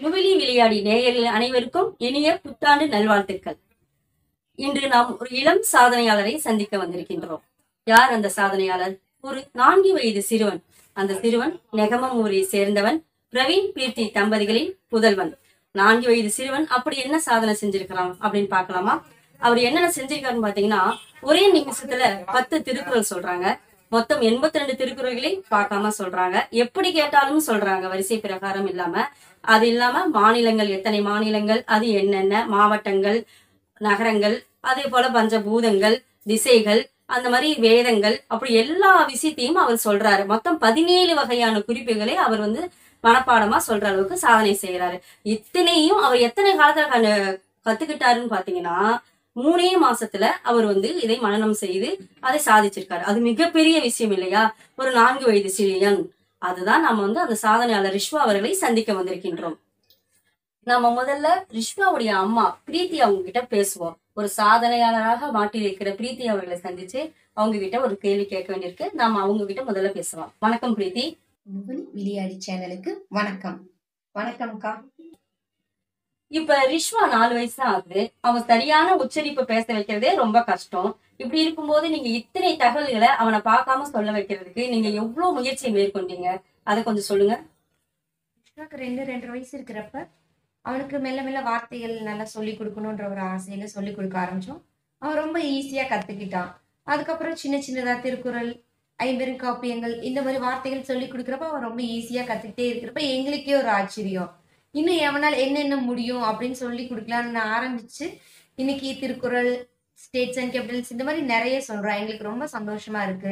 நுவிலி விளையாடி நேயர்கள் அனைவருக்கும் இனிய புத்தாண்டு நல்வாழ்த்துக்கள் இன்று நாம் ஒரு இளம் சாதனையாளரை சந்திக்க வந்திருக்கின்றோம் யார் அந்த சாதனையாளர் ஒரு நான்கு வயது சிறுவன் அந்த சிறுவன் நெகமமூரை சேர்ந்தவன் பிரவீன் கீர்த்தி தம்பதிகளின் புதல்வன் நான்கு வயது சிறுவன் அப்படி என்ன சாதனை செஞ்சிருக்கிறான் அப்படின்னு பார்க்கலாமா அவர் என்னென்ன செஞ்சிருக்காருன்னு பாத்தீங்கன்னா ஒரே நிமிஷத்துல பத்து திருக்குறள் சொல்றாங்க மொத்தம் எண்பத்தி ரெண்டு திருக்குறள்களை பார்க்காம சொல்றாங்க எப்படி கேட்டாலும் சொல்றாங்க வரிசை பிரகாரம் இல்லாம அது இல்லாம மாநிலங்கள் எத்தனை மாநிலங்கள் அது என்னென்ன மாவட்டங்கள் நகரங்கள் அதே போல பஞ்சபூதங்கள் திசைகள் அந்த மாதிரி வேதங்கள் அப்படி எல்லா விஷயத்தையும் அவர் சொல்றாரு மொத்தம் பதினேழு வகையான குறிப்புகளை அவர் வந்து மனப்பாடமா சொல்ற அளவுக்கு சாதனை செய்யறாரு இத்தனையும் அவர் எத்தனை காலத்துல கண்டு- கத்துக்கிட்டாருன்னு பாத்தீங்கன்னா மூணே மாசத்துல அவர் வந்து இதை மனனம் செய்து அதை சாதிச்சிருக்காரு அது மிகப்பெரிய விஷயம் இல்லையா ஒரு நான்கு வயது சிறியன் அதுதான் நம்ம வந்து அந்த சாதனையாளர் ரிஷ்வா அவர்களை சந்திக்க வந்திருக்கின்றோம் நம்ம முதல்ல ரிஷ்வாவுடைய அம்மா பிரீத்தி அவங்க கிட்ட பேசுவோம் ஒரு சாதனையாளராக மாட்டியிருக்கிற பிரீத்தி அவர்களை சந்திச்சு அவங்க கிட்ட ஒரு கேள்வி கேட்க வேண்டியிருக்கு நாம அவங்க கிட்ட முதல்ல பேசலாம் வணக்கம் பிரீத்தி நுவலி விளையாடி சேனலுக்கு வணக்கம் வணக்கம்க்கா இப்ப ரிஷ்வா நாலு வயசு தான் ஆகுது அவன் சரியான உச்சரிப்பு பேச வைக்கிறதே ரொம்ப கஷ்டம் இப்படி இருக்கும்போது நீங்க இத்தனை தகவல்களை அவனை பார்க்காம சொல்ல வைக்கிறதுக்கு நீங்க எவ்வளவு முயற்சி மேற்கொண்டீங்க அதை கொஞ்சம் சொல்லுங்க கிருஷ்ணாக்கு ரெண்டு ரெண்டரை வயசு இருக்கிறப்ப அவனுக்கு மெல்ல மெல்ல வார்த்தைகள் நல்லா சொல்லி கொடுக்கணுன்ற ஒரு ஆசையில சொல்லி கொடுக்க ஆரம்பிச்சோம் அவன் ரொம்ப ஈஸியா கத்துக்கிட்டான் அதுக்கப்புறம் சின்ன சின்னதா திருக்குறள் ஐம்பெருங்காப்பியங்கள் இந்த மாதிரி வார்த்தைகள் சொல்லி கொடுக்குறப்ப அவன் ரொம்ப ஈஸியா கத்துக்கிட்டே இருக்கிறப்ப எங்களுக்கே ஒரு ஆச்சரியம் இன்னும் எவனால் என்னென்ன முடியும் அப்படின்னு சொல்லி கொடுக்கலான்னு ஆரம்பிச்சு இன்னைக்கு திருக்குறள் ஸ்டேட்ஸ் அண்ட் கேபிட்டல்ஸ் இந்த மாதிரி நிறைய சொல்றான் எங்களுக்கு ரொம்ப சந்தோஷமா இருக்கு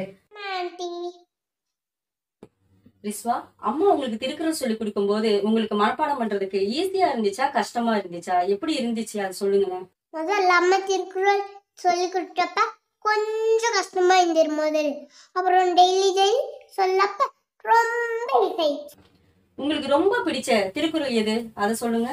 ரிஸ்வா அம்மா உங்களுக்கு திருக்குறள் சொல்லி கொடுக்கும்போது உங்களுக்கு மனப்பாடம் பண்றதுக்கு ஈஸியா இருந்துச்சா கஷ்டமா இருந்துச்சா எப்படி இருந்துச்சு அதை சொல்லுங்க முதல்ல அம்மா திருக்குறள் சொல்லி கொடுத்தப்ப கொஞ்சம் கஷ்டமா இருந்தது முதல் அப்புறம் டெய்லி டெய்லி சொல்லப்ப ரொம்ப இசை உங்களுக்கு ரொம்ப பிடிச்ச திருக்குறள் எது அதை சொல்லுங்க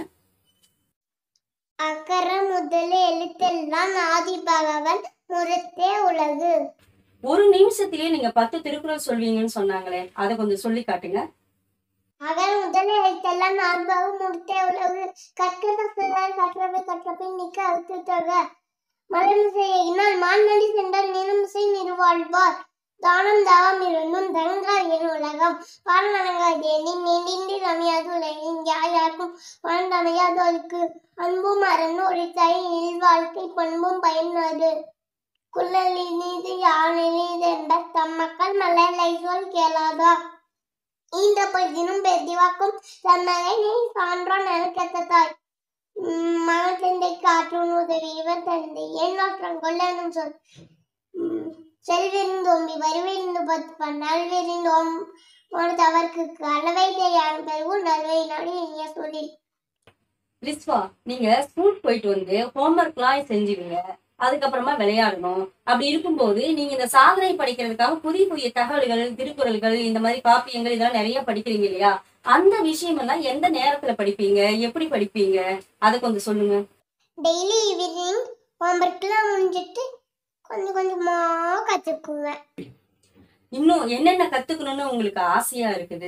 அக்கற முதல எழுத்தெல்லாம் ஆதி பகவன் முறத்தே உலகு ஒரு நிமிஷத்திலேயே நீங்க பத்து திருக்குறள் சொல்வீங்கன்னு சொன்னாங்களே அதை கொஞ்சம் சொல்லி காட்டுங்க அகர் முதல எழுத்தெல்லாம் ஆத்பாவும் முறத்தே உலகு கற்கத சிலர் கற்றவை கற்றபின் நிக்க அழுத்து தக மலமிசை எகினால் மான்மடி சென்றால் நிலமிசை நிறுவாழ்வார் தானம் தாகம் இருந்தும் தங்கா என் உலகம் பாரவணங்காது எண்ணின் நீண்டின்றி ரமியாது உலகின் யார் யாருக்கும் வாழ்ந்தமையாதோருக்கு அன்பும் அறனும் ஒரு தாய் இல்வாழ்க்கை பண்பும் பயனது குள்ளலில் நீது யானில் என்ற தம் மக்கள் மலரை சொல் கேளாதா இந்த பொழுதினும் பெரிவாக்கும் தன்மகை நீ சான்றோன் எனக்கத்த தாய் உம் மனத்தந்தை காற்றும் உதவி இவர் தந்தை ஏன்னோற்றம் கொள்ளனும் சொல் உம் செல்விருந்தோம்பி வருவிருந்து பத்து நல்விருந்தோம் அவருக்கு அளவை தெரியான் பெருகு நல்வை நாடு இனிய சொல்லில் ரிஸ்வா நீங்க ஸ்கூல் போயிட்டு வந்து ஹோம்ஒர்க்லாம் செஞ்சுவீங்க அதுக்கப்புறமா விளையாடணும் அப்படி இருக்கும்போது நீங்க இந்த சாதனை படிக்கிறதுக்காக புதிய புதிய தகவல்கள் திருக்குறள்கள் இந்த மாதிரி காப்பியங்கள் இதெல்லாம் நிறைய படிக்கிறீங்க இல்லையா அந்த விஷயம் எல்லாம் எந்த நேரத்துல படிப்பீங்க எப்படி படிப்பீங்க அதை கொஞ்சம் சொல்லுங்க டெய்லி ஈவினிங் ஹோம்ஒர்க்லாம் முடிஞ்சிட்டு கொஞ்சம் கொஞ்சமா கற்றுக்குவேன் இன்னும் என்னென்ன கத்துக்கணும்னு உங்களுக்கு ஆசையா இருக்குது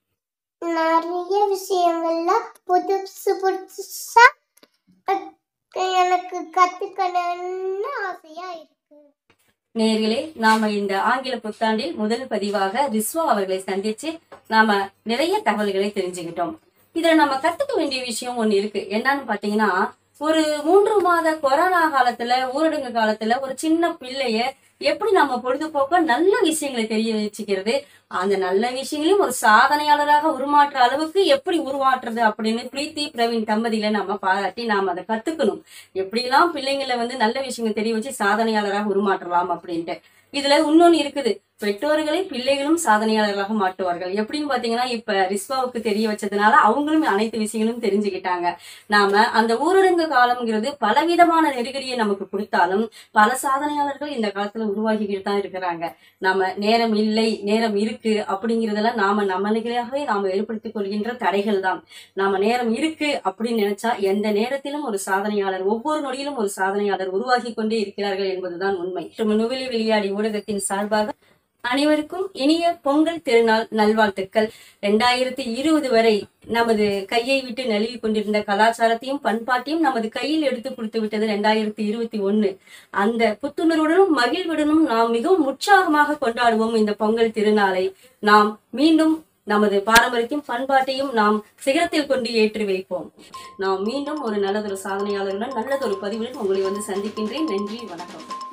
நிறைய விஷயங்கள்ல புதுசு புதுசா அஹ், எனக்கு கத்துக்கணும்னு ஆசையா இருக்கு நேர்களே நாம இந்த ஆங்கில புத்தாண்டில் முதல் பதிவாக ரிஸ்வா அவர்களை சந்திச்சு நாம நிறைய தகவல்களை தெரிஞ்சுக்கிட்டோம் இதுல நம்ம கத்துக்க வேண்டிய விஷயம் ஒண்ணு இருக்கு என்னன்னு பாத்தீங்கன்னா ஒரு மூன்று மாத கொரோனா காலத்துல ஊரடங்கு காலத்துல ஒரு சின்ன பிள்ளைய எப்படி நம்ம பொழுதுபோக்க நல்ல விஷயங்களை தெரிய வச்சுக்கிறது அந்த நல்ல விஷயங்களையும் ஒரு சாதனையாளராக உருமாற்ற அளவுக்கு எப்படி உருவாற்றுறது அப்படின்னு பிரீத்தி பிரவீன் தம்பதியில நம்ம பாராட்டி நாம அதை கத்துக்கணும் எப்படிலாம் பிள்ளைங்களை வந்து நல்ல விஷயங்கள் தெரிய வச்சு சாதனையாளராக உருமாற்றலாம் அப்படின்ட்டு இதுல இன்னொன்னு இருக்குது பெற்றோர்களை பிள்ளைகளும் சாதனையாளர்களாக மாட்டுவார்கள் எப்படின்னு பாத்தீங்கன்னா இப்ப ரிஸ்வாவுக்கு தெரிய வச்சதுனால அவங்களும் அனைத்து விஷயங்களும் தெரிஞ்சுக்கிட்டாங்க நாம அந்த ஊரடங்கு காலம்ங்கிறது பலவிதமான நெருக்கடியை நமக்கு கொடுத்தாலும் பல சாதனையாளர்கள் இந்த காலத்துல உருவாகிக்கிட்டு தான் இருக்கிறாங்க நாம நேரம் இல்லை நேரம் இருக்கு அப்படிங்கறதெல்லாம் நாம நம்மளுக்காகவே நாம ஏற்படுத்திக் கொள்கின்ற தடைகள் தான் நாம நேரம் இருக்கு அப்படின்னு நினைச்சா எந்த நேரத்திலும் ஒரு சாதனையாளர் ஒவ்வொரு நொடியிலும் ஒரு சாதனையாளர் உருவாகி கொண்டே இருக்கிறார்கள் என்பதுதான் உண்மை மற்றும் நுவலி விளையாடி ஊடகத்தின் சார்பாக அனைவருக்கும் இனிய பொங்கல் திருநாள் நல்வாழ்த்துக்கள் ரெண்டாயிரத்தி இருபது வரை நமது கையை விட்டு நழுவி கொண்டிருந்த கலாச்சாரத்தையும் பண்பாட்டையும் நமது கையில் எடுத்து கொடுத்து விட்டது ரெண்டாயிரத்தி இருபத்தி ஒண்ணு அந்த புத்துணர்வுடனும் மகிழ்வுடனும் நாம் மிகவும் உற்சாகமாக கொண்டாடுவோம் இந்த பொங்கல் திருநாளை நாம் மீண்டும் நமது பாரம்பரியத்தையும் பண்பாட்டையும் நாம் சிகரத்தில் கொண்டு ஏற்றி வைப்போம் நாம் மீண்டும் ஒரு நல்லதொரு சாதனையாளருடன் நல்லதொரு பதிவுடன் உங்களை வந்து சந்திக்கின்றேன் நன்றி வணக்கம்